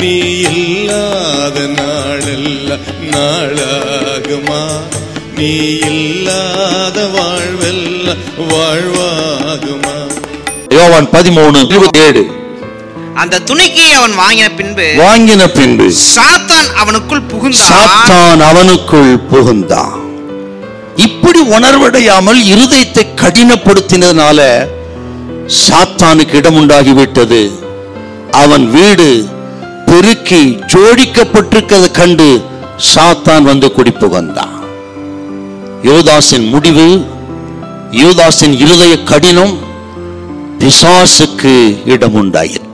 நீ இல்லாத நாளெல்லாம் நாளாகுமா நீ இல்லாத வாழ்வெல்லாம் வாழ்வாகுமா யோவான் பதிமூணு இருபத்தி ஏழு அந்த துணிக்கையை அவன் வாங்கின பின்பு வாங்கின பின்பு சாத்தான் அவனுக்குள் புகுந்தான் சாத்தான் அவனுக்குள் புகுந்தான் இப்படி உணர்வடையாமல் இருதயத்தை கடினப்படுத்தினதுனால சாத்தானுக்கு இடம் உண்டாகிவிட்டது அவன் வீடு பெருக்கி ஜோடிக்கப்பட்டிருக்கிறத கண்டு சாத்தான் வந்து குடி புகுந்தான் யோதாசின் முடிவு யோதாசின் இருதய கடினம் பிசாசுக்கு இடம் உண்டாயிற்று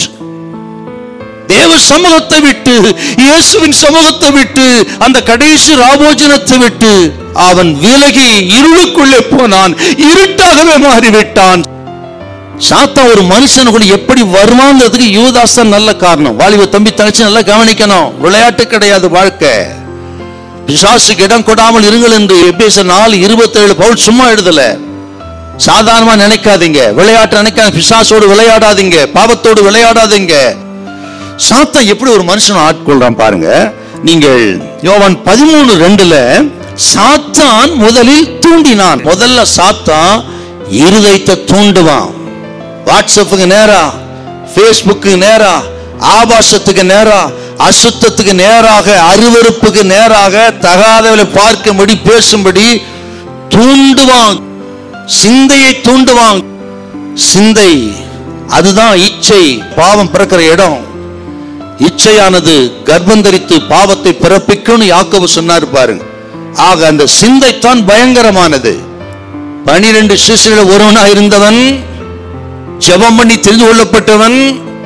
தேவ சமூகத்தை விட்டு இயேசுவின் சமூகத்தை விட்டு அந்த கடைசி ராபோஜனத்தை விட்டு அவன் விலகி இருளுக்குள்ளே போனான் இருட்டாகவே மாறிவிட்டான் சாத்தா ஒரு மனுஷனுக்குள்ள எப்படி வருமானதுக்கு யூதாஸ் தான் நல்ல காரணம் வாலிப தம்பி தங்கச்சி நல்லா கவனிக்கணும் விளையாட்டு கிடையாது வாழ்க்கை பிசாசுக்கு இடம் கொடாமல் இருங்கள் என்று எபேச நாலு இருபத்தேழு பவுல் சும்மா எழுதல சாதாரணமா நினைக்காதீங்க விளையாட்டு நினைக்காத பிசாசோடு விளையாடாதீங்க பாவத்தோடு விளையாடாதீங்க சாத்தான் எப்படி ஒரு மனுஷனை ஆட்கொள்றான் பாருங்க நீங்கள் யோவான் பதிமூணு ரெண்டுல சாத்தான் முதலில் தூண்டினான் முதல்ல சாத்தான் இருதயத்தை தூண்டுவான் வாட்ஸ்அப்புக்கு நேரா ஃபேஸ்புக்கு நேரா ஆபாசத்துக்கு நேரா அசுத்தத்துக்கு நேராக அருவருப்புக்கு நேராக தகாதவளை பார்க்கும்படி பேசும்படி தூண்டுவான் சிந்தையை தூண்டுவான் சிந்தை அதுதான் இச்சை பாவம் பிறக்கிற இடம் இச்சையானது கர்ப்பம் தரித்து பாவத்தை பிறப்பிக்கும்னு யாக்கோபு சொன்னார் பாருங்க ஆக அந்த சிந்தை தான் பயங்கரமானது பனிரெண்டு சிசுகள் ஒருவனா இருந்தவன் ஜெபம் பண்ணி தெரிந்து கொள்ளப்பட்டவன்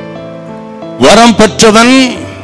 வரம் பெற்றவன்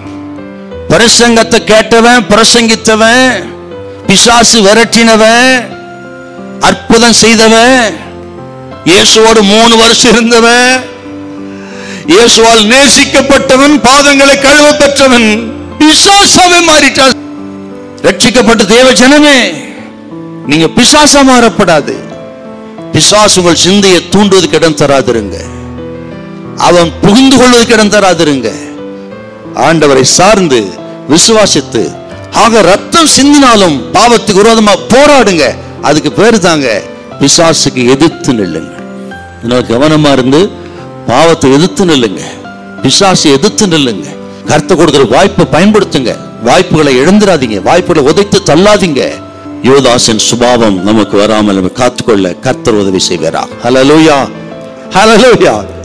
பிரசங்கத்தை கேட்டவன் பிரசங்கித்தவன் பிசாசு விரட்டினவன் அற்புதம் செய்தவன் இயேசுவோடு மூணு வருஷம் இருந்தவன் இயேசுவால் நேசிக்கப்பட்டவன் பாதங்களை கழுவ பெற்றவன் பிசாசாவே மாறிட்டான் ரட்சிக்கப்பட்ட தேவ ஜனமே நீங்க பிசாசா மாறப்படாது பிசாசு உங்கள் சிந்தையை தூண்டுவதற்கு இடம் தராதிருங்க அவன் புகுந்து கொள்வதற்கு இடம் தராதிருங்க ஆண்டவரை சார்ந்து விசுவாசித்து ஆக ரத்தம் சிந்தினாலும் பாவத்துக்கு விரோதமா போராடுங்க அதுக்கு பேரு தாங்க பிசாசுக்கு எதிர்த்து நில்லுங்க இதனால கவனமா இருந்து பாவத்தை எதிர்த்து நில்லுங்க பிசாசை எதிர்த்து நில்லுங்க கருத்தை கொடுக்கிற வாய்ப்பை பயன்படுத்துங்க வாய்ப்புகளை இழந்துடாதீங்க வாய்ப்புகளை உதைத்து தள்ளாதீங்க யோதாசன் சுபாவம் நமக்கு வராமல் நம்ம காத்துக்கொள்ள கர்த்தர் உதவி செய்வாரா ஹலலூயா ஹலலூயா